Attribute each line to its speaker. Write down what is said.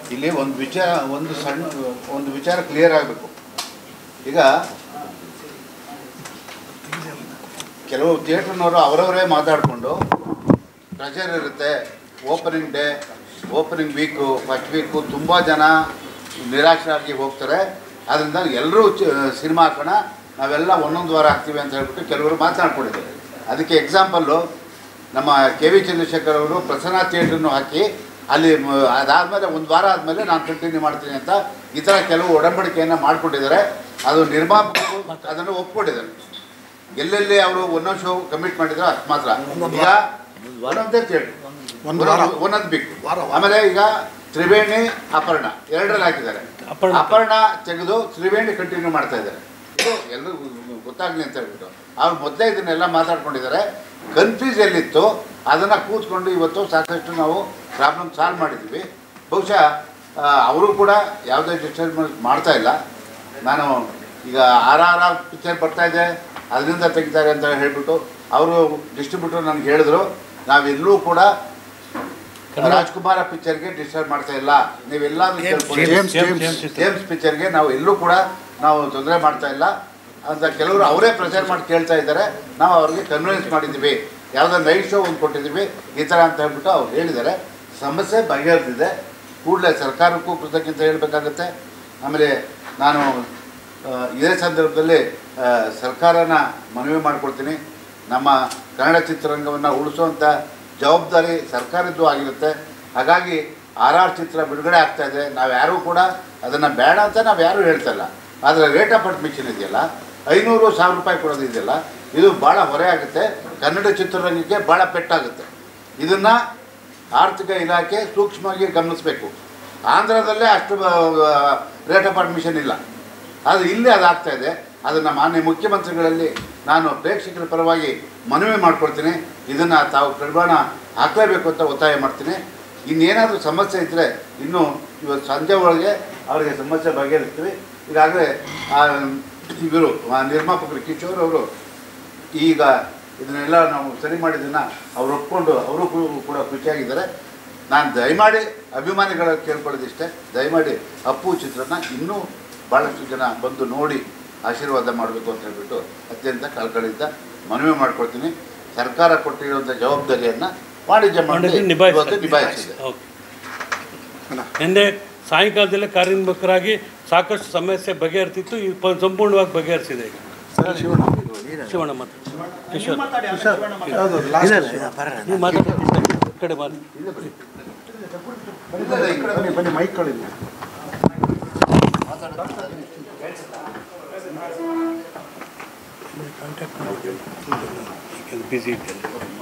Speaker 1: ಇಲ್ಲಿ ಒಂದು ವಿಚಾರ ಒಂದು ಸಣ್ಣ ಒಂದು ವಿಚಾರ ಕ್ಲಿಯರ್ ಆಗಬೇಕು ಈಗ ಕೆಲವು ಥಿಯೇಟ್ರ್ನವರು ಅವರವರೇ ಮಾತಾಡಿಕೊಂಡು ಪ್ರೆಷರ್ ಇರುತ್ತೆ opening day opening week first week ತುಂಬ ಜನ ನಿರಾಶರಾಗಿ ಹೋಗ್ತಾರೆ ಅದರಿಂದ ಎಲ್ಲರೂ ಸಿನಿಮಾ ಹಾಕೋಣ ನಾವೆಲ್ಲ ಒಂದೊಂದು ವಾರ ಹಾಕ್ತೀವಿ ಅಂತ ಹೇಳ್ಬಿಟ್ಟು ಕೆಲವರು ಮಾತನಾಡ್ಕೊಂಡಿದ್ದಾರೆ ಅದಕ್ಕೆ ಎಕ್ಸಾಂಪಲ್ಲು ನಮ್ಮ ಕೆ ವಿ ಚಂದ್ರಶೇಖರ್ ಅವರು ಪ್ರಸನ್ನ ಥಿಯೇಟ್ರನ್ನು ಹಾಕಿ ಅಲ್ಲಿ ಮ- ಅದಾದಮೇಲೆ ಒಂದು ವಾರ ಆದಮೇಲೆ ನಾನು ಕಂಟಿನ್ಯೂ ಮಾಡ್ತೀನಿ ಅಂತ ಈ ಥರ ಕೆಲವು ಒಡಂಬಡಿಕೆಯನ್ನು ಮಾಡಿಕೊಂಡಿದ್ದಾರೆ ಅದು ನಿರ್ಮಾಪಕರು ಅದನ್ನು ಒಪ್ಕೊಂಡಿದ್ದಾರೆ ಎಲ್ಲೆಲ್ಲಿ ಅವರು ಒಂದೊಂದು ಶೋ ಕಮಿಟ್ ಮಾಡಿದ್ರು ಅಷ್ಟು ಮಾತ್ರ ಈಗ ಒಂದೊಂದೇ ಥಿಯೇಟ್ರ್
Speaker 2: ಒಂದು ವಾರ.
Speaker 1: ಒಂದೊಂದು ಬಿಗ್
Speaker 2: ವಾರ, ವಾರ.
Speaker 1: ಆಮೇಲೆ ಈಗ ತ್ರಿವೇಣಿ ಅಪರ್ಣ ಎರಡರಲ್ಲಿ ಹಾಕಿದ್ದಾರೆ
Speaker 3: ಅಪರ್ಣ.
Speaker 1: ಅಪರ್ಣ ತೆಗೆದು ತ್ರಿವೇಣಿ ಕಂಟಿನ್ಯೂ ಮಾಡ್ತಾ ಇದ್ದಾರೆ ಇದು ಎಲ್ಲರಿಗೂ ಗೊತ್ತಾಗ್ಲಿ ಅಂತ ಹೇಳ್ಬಿಟ್ಟು ಅವ್ರು ಮೊದಲೇ ಇದನ್ನೆಲ್ಲ ಮಾತಾಡ್ಕೊಂಡಿದ್ದಾರೆ ಕನ್ಫ್ಯೂಸ್ ಎಲ್ಲಿತ್ತು ಅದನ್ನು ಕೂತ್ಕೊಂಡು ಇವತ್ತು ಸಾಕಷ್ಟು ನಾವು ಪ್ರಾಬ್ಲಮ್ ಸಾಲ್ವ್ ಮಾಡಿದ್ದೀವಿ ಬಹುಶಃ ಅವರು ಕೂಡ ಯಾವುದೇ ಡಿಸ್ಟರ್ಬೆನ್ಸ್ ಮಾಡ್ತಾ ಇಲ್ಲ ನಾನು ಈಗ ಆರ್ ಆರ್ ಆರ್ ಪಿಕ್ಚರ್ ಬರ್ತಾ ಇದೆ ಅದರಿಂದ ತೆಗಿತಾರೆ ಅಂತ ಹೇಳ್ಬಿಟ್ಟು ಅವರು ಡಿಸ್ಟ್ರಿಬ್ಯೂಟರ್ ನನಗೆ ಹೇಳಿದ್ರು ನಾವೆಲ್ಲೂ ಕೂಡ ರಾಜ್ಕುಮಾರ ಪಿಕ್ಚರ್ಗೆ ಡಿಸ್ಟರ್ಬ್ ಮಾಡ್ತಾ ಇಲ್ಲ ನೀವೆಲ್ಲಾದ್ರೂ ಕೇಳ್ಕೊಳ್ಳಿ.
Speaker 2: James
Speaker 3: James
Speaker 2: James
Speaker 3: James
Speaker 1: James ಪಿಕ್ಚರ್ಗೆ ನಾವು ಎಲ್ಲೂ ಕೂಡ ನಾವು ತೊಂದರೆ ಮಾಡ್ತಾ ಇಲ್ಲ ಅಂತ ಕೆಲವರು ಅವರೇ ಪ್ರೆಷರ್ ಮಾಡಿ ಕೇಳ್ತಾ ಇದ್ದಾರೆ ನಾವು ಅವ್ರಿಗೆ ಕನ್ವಿನ್ಸ್ ಮಾಡಿದ್ದೀವಿ ಯಾವುದೋ ನೈಟ್ ಶೋ ಒಂದು ಕೊಟ್ಟಿದ್ದೀವಿ ಈ ಥರ ಅಂತ ಹೇಳ್ಬಿಟ್ಟು ಅವ್ರು ಹೇಳಿದ್ದಾರೆ ಸಮಸ್ಯೆ ಬಗೆಹರಿದಿದೆ ಕೂಡಲೇ ಸರ್ಕಾರಕ್ಕೂ ಕೃತಜ್ಞತೆ ಹೇಳಬೇಕಾಗತ್ತೆ ಆಮೇಲೆ ನಾನು ಆ, ಇದೇ ಸಂದರ್ಭದಲ್ಲಿ ಆ, ಸರ್ಕಾರನ ಮನವಿ ಮಾಡ್ಕೊಳ್ತೀನಿ ನಮ್ಮ ಕನ್ನಡ ಚಿತ್ರರಂಗವನ್ನು ಉಳಿಸುವಂಥ ಜವಾಬ್ದಾರಿ ಸರ್ಕಾರದ್ದು ಆಗಿರುತ್ತೆ ಹಾಗಾಗಿ ಆರ್ ಆರ್ ಚಿತ್ರ ಬಿಡುಗಡೆ ಆಗ್ತಾ ಇದೆ ನಾವು ಯಾರೂ ಕೂಡ ಅದನ್ನು ಬೇಡ ಅಂತ ನಾವು ಯಾರೂ ಹೇಳ್ತಾ ಇಲ್ಲ ಆದರೆ ರೇಟ್ ಆಫ್ ಅಡ್ಮಿಷನ್ ಇದೆಯಲ್ಲ ಐನೂರು ಸಾವಿರ ರೂಪಾಯಿ ಕೊಡೋದು ಇದೆಯಲ್ಲ ಇದು ಭಾಳ ಹೊರೆ ಆಗುತ್ತೆ ಕನ್ನಡ ಚಿತ್ರರಂಗಕ್ಕೆ ಭಾಳ ಪೆಟ್ಟಾಗುತ್ತೆ ಇದನ್ನು ಆರ್ಥಿಕ ಇಲಾಖೆ ಸೂಕ್ಷ್ಮವಾಗಿ ಗಮನಿಸಬೇಕು ಆಂಧ್ರದಲ್ಲೇ ಅಷ್ಟು ರೇಟ್ ಆಫ್ ಅಡ್ಮಿಷನ್ ಇಲ್ಲ ಆದರೆ ಇಲ್ಲಿ ಅದಾಗ್ತಾ ಇದೆ ಅದನ್ನು ಮಾನ್ಯ ಮುಖ್ಯಮಂತ್ರಿಗಳಲ್ಲಿ ನಾನು ಪ್ರೇಕ್ಷಕರ ಪರವಾಗಿ ಮನವಿ ಮಾಡ್ಕೊಳ್ತೀನಿ ಇದನ್ನು ತಾವು ಕಡಿವಾಣ ಹಾಕಲೇಬೇಕು ಅಂತ ಒತ್ತಾಯ ಮಾಡ್ತೀನಿ ಇನ್ನೇನಾದರೂ ಸಮಸ್ಯೆ ಇದ್ದರೆ ಇನ್ನೂ ಇವತ್ತು ಸಂಜೆ ಒಳಗೆ ಅವರಿಗೆ ಸಮಸ್ಯೆ ಬಗೆಹರಿಸ್ತೀವಿ ಈಗಾಗಲೇ ಆ ಇವರು ಆ ನಿರ್ಮಾಪಕರು ಕಿಶೋರ್ ಅವರು ಈಗ ಇದನ್ನೆಲ್ಲ ನಾವು ಸರಿ ಮಾಡಿದ್ದನ್ನು ಅವ್ರು ಒಪ್ಕೊಂಡು ಅವರು ಕೂಡ ಖುಷಿಯಾಗಿದ್ದಾರೆ ನಾನು ದಯಮಾಡಿ ಅಭಿಮಾನಿಗಳ ಕೇಳ್ಕೊಳ್ಳೋದಿಷ್ಟೇ ದಯಮಾಡಿ ಅಪ್ಪು ಚಿತ್ರನ ಇನ್ನೂ ಭಾಳಷ್ಟು ಜನ ಬಂದು ನೋಡಿ ಆಶೀರ್ವಾದ ಮಾಡಬೇಕು ಅಂತ ಹೇಳ್ಬಿಟ್ಟು ಅತ್ಯಂತ ಕಳಕಳಿಯಿಂದ ಮನವಿ ಮಾಡ್ಕೊಳ್ತೀನಿ ಸರ್ಕಾರ ಕೊಟ್ಟಿರುವಂಥ ಜವಾಬ್ದಾರಿಯನ್ನು ವಾಣಿಜ್ಯ ಮಂಡಳಿ ಇವತ್ತು ನಿಭಾಯಿಸಿದೆ
Speaker 3: ಓಕೆ ನಿನ್ನೆ ಸಾಯಂಕಾಲದಲ್ಲೇ ಕಾರ್ಯನಿರ್ವಾಹಕರಾಗಿ ಸಾಕಷ್ಟು ಸಮಸ್ಯೆ ಬಗೆಹರಿತಿತ್ತು ಇದು ಪ- ಸಂಪೂರ್ಣವಾಗಿ ಬಗೆಹರಿಸಿದೆ ಈಗ ಶಿವಣ್ಣ ಮಾತು ಕಿಶೋರ್
Speaker 2: ಯಾವುದು ಲಾಸ್ಟ್
Speaker 3: ನೀವು ಮಾತಾಡಿ ಈ ಕಡೆ ಮಾತು
Speaker 2: ಬನ್ನಿ ಬನ್ನಿ ಮೈಕ್ಗಳಿಲ್ಲ
Speaker 3: ಕಾಂಟ್ಯಾಕ್ಟ್ ಮಾಡಿ ಬಿಸಿ ಇದ್ದೇನೆ